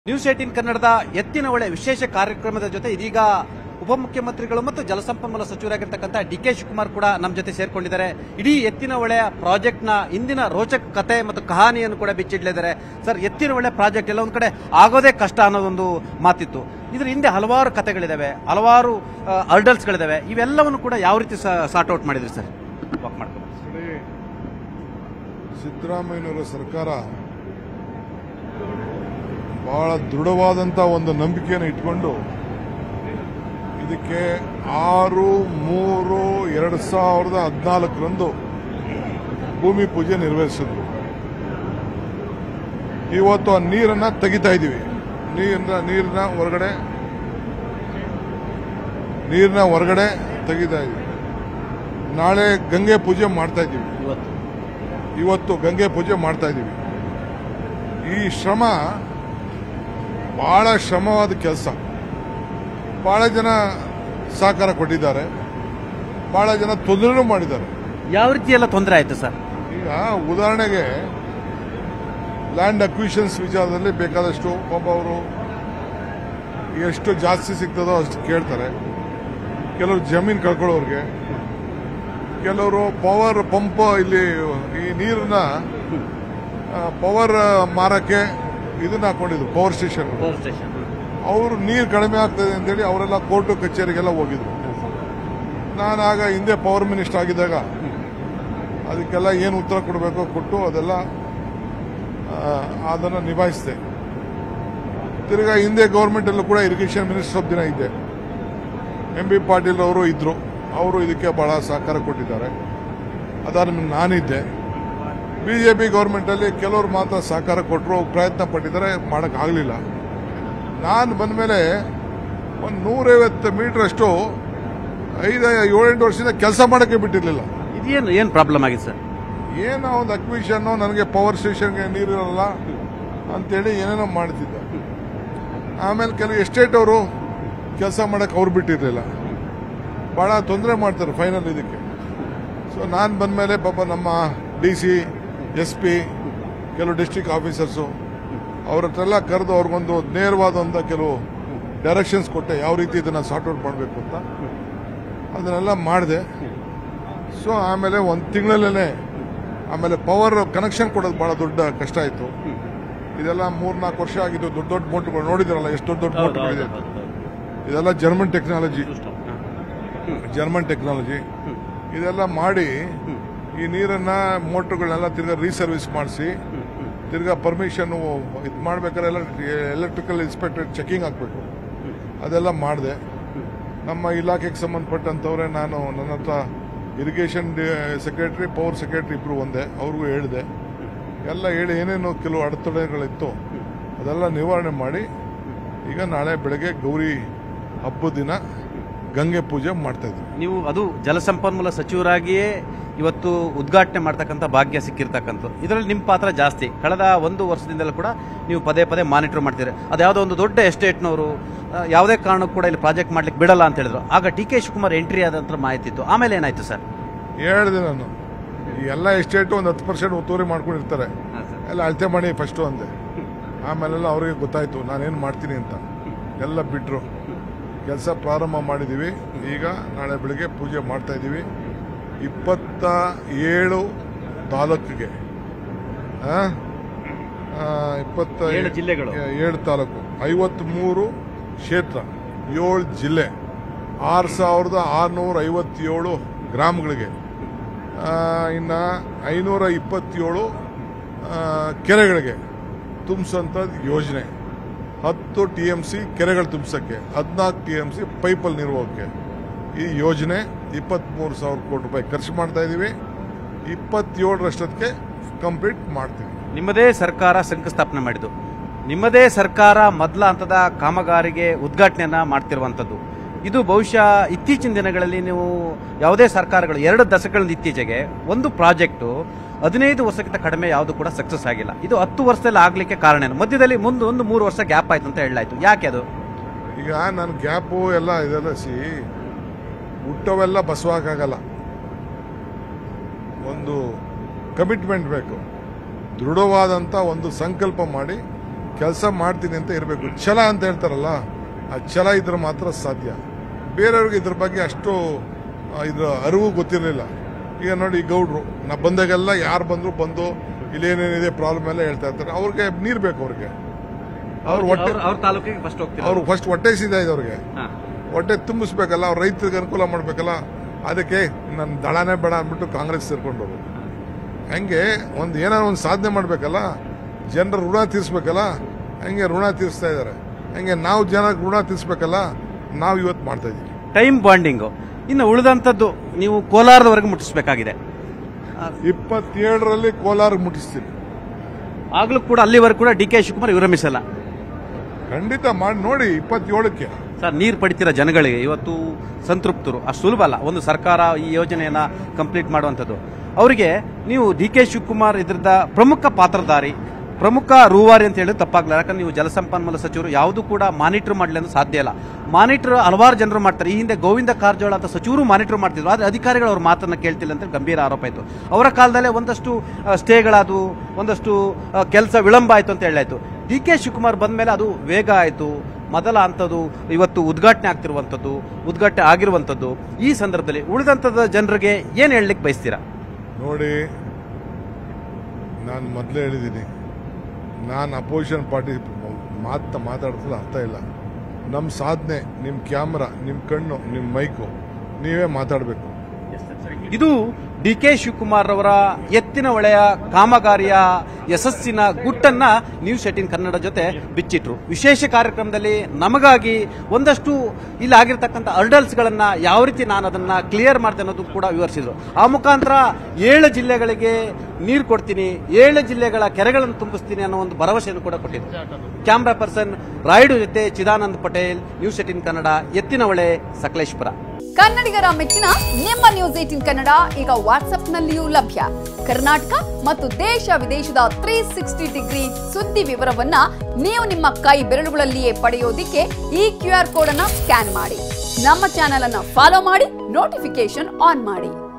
News eighteen ಕನ್ನಡದ ಎತ್ತಿನ ಹೊಳೆ ವಿಶೇಷ ಕಾರ್ಯಕ್ರಮದ ಜೊತೆ ಇದೀಗ ಉಪಮುಖ್ಯಮಂತ್ರಿಗಳು ಮತ್ತು ಜಲಸಂಪನ್ಮೂಲ ಸಚಿವರಾಗಿರ್ತಕ್ಕಂಥ ಡಿ ಕೆ ಶಿವಕುಮಾರ್ ಕೂಡ ನಮ್ಮ ಜೊತೆ ಸೇರ್ಕೊಂಡಿದ್ದಾರೆ ಇಡೀ ಎತ್ತಿನ ಹೊಳೆಯ ಪ್ರಾಜೆಕ್ಟ್ನ ಇಂದಿನ ರೋಚಕ ಕತೆ ಮತ್ತು ಕಹಾನಿಯನ್ನು ಕೂಡ ಬಿಚ್ಚಿಡ್ಲಿದ್ದಾರೆ ಸರ್ ಎತ್ತಿನ ಹೊಳೆ ಪ್ರಾಜೆಕ್ಟ್ ಎಲ್ಲ ಒಂದ್ ಕಡೆ ಆಗೋದೇ ಕಷ್ಟ ಅನ್ನೋದೊಂದು ಮಾತಿತ್ತು ಇದ್ರ ಹಿಂದೆ ಹಲವಾರು ಕತೆಗಳಿದಾವೆ ಹಲವಾರು ಅರ್ಡಲ್ಸ್ಗಳಿದಾವೆ ಇವೆಲ್ಲವನ್ನು ಕೂಡ ಯಾವ ರೀತಿ ಸಾರ್ಟ್ ಔಟ್ ಮಾಡಿದ್ರಿ ಸರ್ ವಾಕ್ ಮಾಡ್ಕೊಂಡು ನೋಡಿ, ಸಿದ್ದರಾಮಯ್ಯನವರ ಸರ್ಕಾರ ಬಹಳ ದೃಢವಾದಂತ ಒಂದು ನಂಬಿಕೆಯನ್ನು ಇಟ್ಕೊಂಡು ಇದಕ್ಕೆ ಆರು ಮೂರು ಎರಡು ಸಾವಿರದ ಹದಿನಾಲ್ಕರಂದು ಭೂಮಿ ಪೂಜೆ ನೆರವೇರಿಸಿದ್ರು ಇವತ್ತು ಆ ನೀರನ್ನ ತೆಗಿತಾ ಇದ್ದೀವಿ ನೀರನ್ನ ನೀರನ್ನ ಹೊರಗಡೆ ನೀರನ್ನ ಹೊರಗಡೆ ತೆಗಿತಾ ಇದ್ದೀವಿ ನಾಳೆ ಗಂಗೆ ಪೂಜೆ ಮಾಡ್ತಾ ಇದ್ದೀವಿ ಇವತ್ತು ಇವತ್ತು ಗಂಗೆ ಪೂಜೆ ಮಾಡ್ತಾ ಇದ್ದೀವಿ ಈ ಶ್ರಮ ಬಹಳ ಶ್ರಮವಾದ ಕೆಲಸ ಬಹಳ ಜನ ಸಹಕಾರ ಕೊಟ್ಟಿದ್ದಾರೆ ಬಹಳ ಜನ ತೊಂದರೆನೂ ಮಾಡಿದ್ದಾರೆ ಯಾವ ರೀತಿ ಎಲ್ಲ ತೊಂದರೆ ಆಯ್ತು ಸರ್ ಈಗ ಉದಾಹರಣೆಗೆ ಲ್ಯಾಂಡ್ ಅಕ್ವಿಷನ್ಸ್ ವಿಚಾರದಲ್ಲಿ ಬೇಕಾದಷ್ಟು ಒಬ್ಬವರು ಎಷ್ಟು ಜಾಸ್ತಿ ಸಿಗ್ತದೋ ಅಷ್ಟು ಕೇಳ್ತಾರೆ ಕೆಲವರು ಜಮೀನು ಕಳ್ಕೊಳ್ಳೋರಿಗೆ ಕೆಲವರು ಪವರ್ ಪಂಪ್ ಇಲ್ಲಿ ಈ ನೀರನ್ನ ಪವರ್ ಮಾರಕ್ಕೆ ಇದನ್ನ ಹಾಕೊಂಡಿದ್ರು ಪವರ್ ಸ್ಟೇಷನ್ ಪವರ್ ಸ್ಟೇಷನ್ ಅವರು ನೀರು ಕಡಿಮೆ ಆಗ್ತದೆ ಅಂತೇಳಿ ಅವರೆಲ್ಲ ಕೋರ್ಟು ಕಚೇರಿಗೆಲ್ಲ ಹೋಗಿದ್ರು ನಾನು ಆಗ ಹಿಂದೆ ಪವರ್ ಮಿನಿಸ್ಟರ್ ಆಗಿದ್ದಾಗ ಅದಕ್ಕೆಲ್ಲ ಏನು ಉತ್ತರ ಕೊಡಬೇಕೋ ಕೊಟ್ಟು ಅದೆಲ್ಲ ಆ, ಅದನ್ನು ನಿಭಾಯಿಸಿದೆ ತಿರ್ಗಾ ಹಿಂದೆ ಗೌರ್ಮೆಂಟಲ್ಲೂ ಕೂಡ ಇರಿಗೇಷನ್ ಮಿನಿಸ್ಟರ್ ಆಫ್ ದಿನ ಇದ್ದೆ ಎಂ ಬಿ ಪಾಟೀಲ್ ಅವರು ಇದ್ರು ಅವರು ಇದಕ್ಕೆ ಬಹಳ ಸಹಕಾರ ಕೊಟ್ಟಿದ್ದಾರೆ ಅದಾದ ಮೇಲೆ ನಾನಿದ್ದೆ ಬಿಜೆಪಿ ಗೌರ್ಮೆಂಟಲ್ಲಿ ಕೆಲವರು ಮಾತ್ರ ಸಹಕಾರ ಕೊಟ್ಟರು ಪ್ರಯತ್ನ ಪಟ್ಟಿದ್ದಾರೆ ಮಾಡೋಕ್ಕಾಗಲಿಲ್ಲ ನಾನು ಬಂದ ಮೇಲೆ ಒಂದು ನೂರೈವತ್ತು ಮೀಟರ್ ಅಷ್ಟು ಐದು ಏಳೆಂಟು ವರ್ಷದಿಂದ ಕೆಲಸ ಮಾಡೋಕ್ಕೆ ಬಿಟ್ಟಿರಲಿಲ್ಲ ಇದೇನು ಏನು ಪ್ರಾಬ್ಲಮ್ ಆಗಿದೆ ಸರ್ ಏನೋ ಒಂದು ಅಕ್ವಿಷನ್ ನನಗೆ ಪವರ್ ಸ್ಟೇಷನ್ಗೆ ನೀರಿರಲ್ಲ ಅಂತೇಳಿ ಏನೇನೋ ಮಾಡ್ತಿದ್ದೆ ಆಮೇಲೆ ಕೆಲವು ಎಸ್ಟೇಟ್ ಅವರು ಕೆಲಸ ಮಾಡಕ್ಕೆ ಅವ್ರು ಬಿಟ್ಟಿರಲಿಲ್ಲ ಭಾಳ ತೊಂದರೆ ಮಾಡ್ತಾರೆ ಫೈನಲ್ ಇದಕ್ಕೆ ಸೊ ನಾನು ಬಂದಮೇಲೆ ಪಾಪ ನಮ್ಮ ಡಿ ಸಿ ಎಸ್ ಪಿ ಕೆಲವು ಡಿಸ್ಟ್ರಿಕ್ಟ್ ಆಫೀಸರ್ಸು ಅವ್ರ ಹತ್ರೆಲ್ಲ ಕರೆದು ಅವ್ರಿಗೊಂದು ನೇರವಾದಂಥ ಕೆಲವು ಡೈರೆಕ್ಷನ್ಸ್ ಕೊಟ್ಟೆ ಯಾವ ರೀತಿ ಇದನ್ನು ಸಾರ್ಟ್ ಔಟ್ ಮಾಡಬೇಕು ಅಂತ ಅದನ್ನೆಲ್ಲ ಮಾಡಿದೆ ಸೊ ಆಮೇಲೆ ಒಂದು ತಿಂಗಳಲ್ಲೇ ಆಮೇಲೆ ಪವರ್ ಕನೆಕ್ಷನ್ ಕೊಡೋದು ಬಹಳ ದೊಡ್ಡ ಕಷ್ಟ ಆಯಿತು ಇದೆಲ್ಲ ಮೂರ್ನಾಲ್ಕು ವರ್ಷ ಆಗಿದ್ದು ದೊಡ್ಡ ದೊಡ್ಡ ಮೋಟ್ಗಳು ನೋಡಿದಿರಲ್ಲ ಎಷ್ಟು ದೊಡ್ಡ ದೊಡ್ಡ ಮೋಟ್ಗಳಿದೆ ಇದೆಲ್ಲ ಜರ್ಮನ್ ಟೆಕ್ನಾಲಜಿ ಜರ್ಮನ್ ಟೆಕ್ನಾಲಜಿ ಇದೆಲ್ಲ ಮಾಡಿ ಈ ನೀರನ್ನ ಮೋಟ್ರುಗಳನ್ನೆಲ್ಲ ತಿರ್ಗಾ ರೀಸರ್ವಿಸ್ ಮಾಡಿಸಿ ತಿರ್ಗಾ ಪರ್ಮಿಷನ್ ಇದು ಮಾಡ್ಬೇಕಾದ್ರೆ ಎಲ್ಲ ಎಲೆಕ್ಟ್ರಿಕಲ್ ಇನ್ಸ್ಪೆಕ್ಟರ್ ಚೆಕಿಂಗ್ ಹಾಕಬೇಕು ಅದೆಲ್ಲ ಮಾಡಿದೆ ನಮ್ಮ ಇಲಾಖೆಗೆ ಸಂಬಂಧಪಟ್ಟಂತವ್ರೆ ನಾನು ನನ್ನ ಹತ್ರ ಇರಿಗೇಷನ್ ಸೆಕ್ರೆಟರಿ ಪವರ್ ಸೆಕ್ರೆಟರಿ ಇಬ್ರು ಒಂದೇ ಅವ್ರಿಗೂ ಹೇಳಿದೆ ಎಲ್ಲ ಹೇಳಿ ಏನೇನು ಕೆಲವು ಅಡೆತಡೆಗಳಿತ್ತು ಅದೆಲ್ಲ ನಿವಾರಣೆ ಮಾಡಿ ಈಗ ನಾಳೆ ಬೆಳಗ್ಗೆ ಗೌರಿ ಹಬ್ಬದ ದಿನ ಗಂಗೆ ಪೂಜೆ ಮಾಡ್ತಾ ಇದ್ವಿ ನೀವು ಅದು ಜಲಸಂಪನ್ಮೂಲ ಸಚಿವರಾಗಿಯೇ ಇವತ್ತು ಉದ್ಘಾಟನೆ ಮಾಡ್ತಕ್ಕಂಥ ಭಾಗ್ಯ ಸಿಕ್ಕಿರ್ತಕ್ಕಂಥದ್ದು ಇದರಲ್ಲಿ ನಿಮ್ಮ ಪಾತ್ರ ಜಾಸ್ತಿ ಕಳೆದ ಒಂದು ವರ್ಷದಿಂದಲೂ ಕೂಡ ನೀವು ಪದೇ ಪದೇ ಮಾನಿಟರ್ ಮಾಡ್ತೀರಿ ಅದು ಯಾವುದೋ ಒಂದು ದೊಡ್ಡ ಎಸ್ಟೇಟ್ನವರು ಆ, ಯಾವುದೇ ಕಾರಣಕ್ಕೂ ಕೂಡ ಇಲ್ಲಿ ಪ್ರಾಜೆಕ್ಟ್ ಮಾಡ್ಲಿಕ್ಕೆ ಬಿಡಲ್ಲ ಅಂತ ಹೇಳಿದ್ರು ಆಗ ಡಿ ಕೆ ಶಿವಕುಮಾರ್ ಎಂಟ್ರಿ ಆದಂತ ಮಾಹಿತಿ ಇತ್ತು ಆಮೇಲೆ ಏನಾಯ್ತು ಸರ್ ಹೇಳಿದೆ ನಾನು ಈ ಎಲ್ಲ ಎಸ್ಟೇಟು ಒಂದು ಹತ್ತು ಪರ್ಸೆಂಟ್ ಒತ್ತುವರಿ ಮಾಡ್ಕೊಂಡಿರ್ತಾರೆ ಎಲ್ಲ ಅಳತೆ ಮಾಡಿ ಫಸ್ಟು ಅಂದೆ ಆಮೇಲೆಲ್ಲ ಅವರಿಗೆ ಗೊತ್ತಾಯ್ತು ನಾನೇನು ಮಾಡ್ತೀನಿ ಅಂತ ಎಲ್ಲ ಬಿಟ್ಟರು ಕೆಲಸ ಪ್ರಾರಂಭ ಮಾಡಿದ್ದೀವಿ ಈಗ ನಾಳೆ ಬೆಳಿಗ್ಗೆ ಪೂಜೆ ಮಾಡ್ತಾ ಇದ್ದೀವಿ ಇಪ್ಪತ್ತ ಏಳು ತಾಲೂಕಿಗೆ ಆ? ಆ, ಇಪ್ಪತ್ತ ಏಳು ಜಿಲ್ಲೆಗಳು. ಏಳು ತಾಲೂಕು ಐವತ್ಮೂರು ಕ್ಷೇತ್ರ ಏಳು ಜಿಲ್ಲೆ ಆರು ಸಾವಿರದ ಆರುನೂರ ಐವತ್ತೇಳು ಗ್ರಾಮಗಳಿಗೆ ಆ, ಇನ್ನ ಐನೂರ ಇಪ್ಪತ್ತೇಳು ಆ, ಕೆರೆಗಳಿಗೆ ತುಂಬಿಸೋಂಥದ್ದು ಯೋಜನೆ ಹತ್ತು ಟಿ ಎಂ ಸಿ ಕೆರೆಗಳು ತುಂಬಿಸೋಕ್ಕೆ ಹದಿನಾಲ್ಕು ಟಿ ಎಂ ಸಿ ಪೈಪಲ್ಲಿ ನೀರು ಹೋಗಕ್ಕೆ ಈ ಯೋಜನೆ ಇಪ್ಪತ್ತ್ಮೂರು ಸಾವಿರ ಕೋಟಿ ರೂಪಾಯಿ ಖರ್ಚು ಮಾಡ್ತಾ ಇದ್ದೀವಿ ಇಪ್ಪತ್ತೇಳರಷ್ಟಕ್ಕೆ ಕಂಪ್ಲೀಟ್ ಮಾಡ್ತೀವಿ ನಿಮ್ಮದೇ ಸರ್ಕಾರ ಶಂಕುಸ್ಥಾಪನೆ ಮಾಡಿದ್ದು ನಿಮ್ಮದೇ ಸರ್ಕಾರ ಮೊದಲ ಹಂತದ ಕಾಮಗಾರಿಗೆ ಉದ್ಘಾಟನೆಯನ್ನ ಮಾಡ್ತಿರುವಂಥದ್ದು ಇದು ಬಹುಶಃ ಇತ್ತೀಚಿನ ದಿನಗಳಲ್ಲಿ ನೀವು ಯಾವುದೇ ಸರ್ಕಾರಗಳು ಎರಡು ದಶಕಗಳಿಂದ ಇತ್ತೀಚೆಗೆ ಒಂದು ಪ್ರಾಜೆಕ್ಟು ಹದಿನೈದು ವರ್ಷಕ್ಕಿಂತ ಕಡಿಮೆ ಯಾವುದು ಕೂಡ ಸಕ್ಸಸ್ ಆಗಿಲ್ಲ ಇದು ಹತ್ತು ವರ್ಷದಲ್ಲಿ ಆಗ್ಲಿಕ್ಕೆ ಕಾರಣ ಏನು ಮಧ್ಯದಲ್ಲಿ ಮುಂದೆ ಒಂದು ಮೂರು ವರ್ಷ ಗ್ಯಾಪ್ ಆಯ್ತು ಅಂತ ಹೇಳಲಾಯ್ತು ಯಾಕೆ ಅದು ಈಗ ನನ್ನ ಗ್ಯಾಪು ಎಲ್ಲ ಇದೆಲ್ಲ ಸಿ ಹುಟ್ಟವೆಲ್ಲ ಬಸವಾಗಲ್ಲ ಒಂದು ಕಮಿಟ್ಮೆಂಟ್ ಬೇಕು ದೃಢವಾದಂಥ ಒಂದು ಸಂಕಲ್ಪ ಮಾಡಿ ಕೆಲಸ ಮಾಡ್ತೀನಿ ಅಂತ ಇರಬೇಕು ಛಲ ಅಂತ ಹೇಳ್ತಾರಲ್ಲ ಆ ಛಲ ಇದ್ರೆ ಮಾತ್ರ ಸಾಧ್ಯ ಬೇರೆಯವ್ರಿಗೆ ಇದ್ರ ಬಗ್ಗೆ ಅಷ್ಟು ಆ, ಇದ್ರ ಅರಿವು ಗೊತ್ತಿರಲಿಲ್ಲ ಈಗ ನೋಡಿ ಈ ಗೌಡ್ರು ನಾ ಬಂದಾಗೆಲ್ಲ ಯಾರು ಬಂದ್ರು ಬಂದು ಇಲ್ಲೇನೇನಿದೆ ಪ್ರಾಬ್ಲಮ್ ಎಲ್ಲ ಹೇಳ್ತಾ ಇರ್ತಾರೆ ಅವ್ರಿಗೆ ನೀರು ಬೇಕು ಅವ್ರಿಗೆ ಅವ್ರ ಹೊಟ್ಟೆ ಅವ್ರ- ಅವ್ರ ತಾಲೂಕಿಗೆ ಫಸ್ಟ್ ಹೋಗ್ತೀರಾ ಅವ್ರು ಫಸ್ಟ್ ಹೊಟ್ಟೆ ಸೀದಾ ಇದೆ ಅವ್ರಿಗೆ ಹಾ. ಹೊಟ್ಟೆ ತುಂಬಿಸ್ಬೇಕಲ್ಲ ಅವ್ರ ರೈತರಿಗೆ ಅನುಕೂಲ ಮಾಡಬೇಕಲ್ಲ ಅದಕ್ಕೆ ನನ್ನ ದಳನೇ ಬೇಡ ಅಂದ್ಬಿಟ್ಟು ಕಾಂಗ್ರೆಸ್ ಸೇರ್ಕೊಂಡವರು ಹಂಗೆ ಒಂದು ಏನಾದ್ರು ಒಂದು ಸಾಧನೆ ಮಾಡಬೇಕಲ್ಲ ಜನರ ಋಣ ತೀರಿಸ್ಬೇಕಲ್ಲ ಹಂಗೆ ಋಣ ತೀರಿಸ್ತಾ ಇದ್ದಾರೆ ಹಂಗೆ ನಾವು ಜನ ಋಣ ತೀರಿಸ್ಬೇಕಲ್ಲ ನಾವು ಇವತ್ತು ಮಾಡ್ತಾ ಇದೀವಿ ಟೈಮ್ ಬಾಂಡಿಂಗು ಇನ್ನು ಉಳಿದಂಥದ್ದು ನೀವು ಕೋಲಾರದವರೆಗೆ ಮುಟ್ಟಿಸಬೇಕಾಗಿದೆ ಇಪ್ಪತ್ತೇಳರಲ್ಲಿ ಕೋಲಾರ ಮುಟ್ಟಿಸ್ತೀನಿ ಆಗ್ಲೂ ಕೂಡ ಅಲ್ಲಿವರೆಗೂ ಕೂಡ ಡಿ ಕೆ ಶಿವಕುಮಾರ್ ವಿರಮಿಸಲ್ಲ ಖಂಡಿತ ಮಾಡಿ ನೋಡಿ ಇಪ್ಪತ್ತೇಳಕ್ಕೆ ಸರ್ ನೀರು ಪಡಿತಿರೋ ಜನಗಳಿಗೆ ಇವತ್ತು ಸಂತೃಪ್ತರು ಅಷ್ಟು ಸುಲಭ ಅಲ್ಲ ಒಂದು ಸರ್ಕಾರ ಈ ಯೋಜನೆಯನ್ನ ಕಂಪ್ಲೀಟ್ ಮಾಡುವಂಥದ್ದು ಅವರಿಗೆ ನೀವು ಡಿ ಕೆ ಶಿವಕುಮಾರ್ ಇದರದ ಪ್ರಮುಖ ಪಾತ್ರಧಾರಿ ಪ್ರಮುಖ ರೂವಾರಿ ಅಂತ ಹೇಳಿದ್ರೆ ತಪ್ಪಾಗಲ್ಲ ಯಾಕಂದ್ರೆ ನೀವು ಜಲಸಂಪನ್ಮೂಲ ಸಚಿವರು ಯಾವುದು ಕೂಡ ಮಾನಿಟರ್ ಮಾಡಲಿ ಅಂತ ಸಾಧ್ಯ ಇಲ್ಲ ಮಾನಿಟರ್ ಹಲವಾರು ಜನರು ಮಾಡ್ತಾರೆ ಈ ಹಿಂದೆ ಗೋವಿಂದ ಕಾರಜೋಳ ಅಂತ ಸಚಿವರು ಮಾನಿಟರ್ ಮಾಡ್ತಿದ್ರು ಆದರೆ ಅಧಿಕಾರಿಗಳು ಅವ್ರ ಮಾತನ್ನ ಕೇಳ್ತಿಲ್ಲ ಅಂತ ಗಂಭೀರ ಆರೋಪ ಆಯಿತು ಅವರ ಕಾಲದಲ್ಲೇ ಒಂದಷ್ಟು ಆ, ಸ್ಟೇಗಳಾದವು ಒಂದಷ್ಟು ಕೆಲಸ ವಿಳಂಬ ಆಯಿತು ಅಂತ ಹೇಳಾಯ್ತು ಡಿ ಕೆ ಶಿವಕುಮಾರ್ ಬಂದ ಮೇಲೆ ಅದು ವೇಗ ಆಯಿತು ಮೊದಲ ಹಂತದ್ದು ಇವತ್ತು ಉದ್ಘಾಟನೆ ಆಗ್ತಿರುವಂಥದ್ದು ಉದ್ಘಾಟನೆ ಆಗಿರುವಂಥದ್ದು ಈ ಸಂದರ್ಭದಲ್ಲಿ ಉಳಿದಂಥದ್ದು ಜನರಿಗೆ ಏನು ಹೇಳಲಿಕ್ಕೆ ಬಯಸ್ತೀರಾ ನೋಡಿ ನಾನು ಮೊದಲೇ ಹೇಳಿದ್ದೀನಿ ನಾನು ಅಪೋಸಿಷನ್ ಪಾರ್ಟಿ ಮಾತ ಮಾತಾಡ್ತದ ಅರ್ಥ ಇಲ್ಲ ನಮ್ಮ ಸಾಧನೆ ನಿಮ್ಮ ಕ್ಯಾಮ್ರಾ ನಿಮ್ಮ ಕಣ್ಣು ನಿಮ್ಮ ಮೈಕು ನೀವೇ ಮಾತಾಡಬೇಕು ಇದು ಡಿ ಕೆ ಶಿವಕುಮಾರ್ ಅವರ ಎತ್ತಿನ ಒಳೆಯ ಕಾಮಗಾರಿಯ ಯಶಸ್ಸಿನ ಗುಟ್ಟನ್ನ ನ್ಯೂಸ್ ಏಟಿನ್ ಕನ್ನಡ ಜೊತೆ ಬಿಚ್ಚಿಟ್ರು ವಿಶೇಷ ಕಾರ್ಯಕ್ರಮದಲ್ಲಿ ನಮಗಾಗಿ ಒಂದಷ್ಟು ಇಲ್ಲಿ ಆಗಿರ್ತಕ್ಕಂಥ ಹರ್ಡಲ್ಸ್ ಗಳನ್ನ ಯಾವ ರೀತಿ ನಾನು ಅದನ್ನ ಕ್ಲಿಯರ್ ಮಾಡ್ತೇನೆ ಅನ್ನೋದು ಕೂಡ ವಿವರಿಸಿದ್ರು ಆ ಮುಖಾಂತರ ಏಳು ಜಿಲ್ಲೆಗಳಿಗೆ ನೀರು ಕೊಡ್ತೀನಿ ಏಳು ಜಿಲ್ಲೆಗಳ ಕೆರೆಗಳನ್ನು ತುಂಬಿಸ್ತೀನಿ ಅನ್ನೋ ಒಂದು ಭರವಸೆಯನ್ನು ಕೂಡ ಕೊಟ್ಟಿದ್ರು ಕ್ಯಾಮ್ರಾ ಪರ್ಸನ್ ರಾಯ್ಡು ಜೊತೆ Chidanand Patel news eighteen Kannada Ettinahole Sakleshpur ಕನ್ನಡಿಗರ ಮೆಚ್ಚಿನ ನಿಮ್ಮ ನ್ಯೂಸ್ ಏಟಿನ್ ಕನ್ನಡ ಈಗ ವಾಟ್ಸ್ಆಪ್ನಲ್ಲಿಯೂ ಲಭ್ಯ ಕರ್ನಾಟಕ ಮತ್ತು ದೇಶ ವಿದೇಶದ ತ್ರೀ ಸಿಕ್ಸ್ಟಿ ಡಿಗ್ರಿ ಸುದ್ದಿ ವಿವರವನ್ನ ನೀವು ನಿಮ್ಮ ಕೈ ಬೆರಳುಗಳಲ್ಲಿಯೇ ಪಡೆಯೋದಿಕ್ಕೆ ಈ ಕ್ಯೂ ಆರ್ ಕೋಡ್ ಅನ್ನ ಸ್ಕ್ಯಾನ್ ಮಾಡಿ ನಮ್ಮ ಚಾನೆಲ್ ಅನ್ನ ಫಾಲೋ ಮಾಡಿ ನೋಟಿಫಿಕೇಶನ್ ಆನ್ ಮಾಡಿ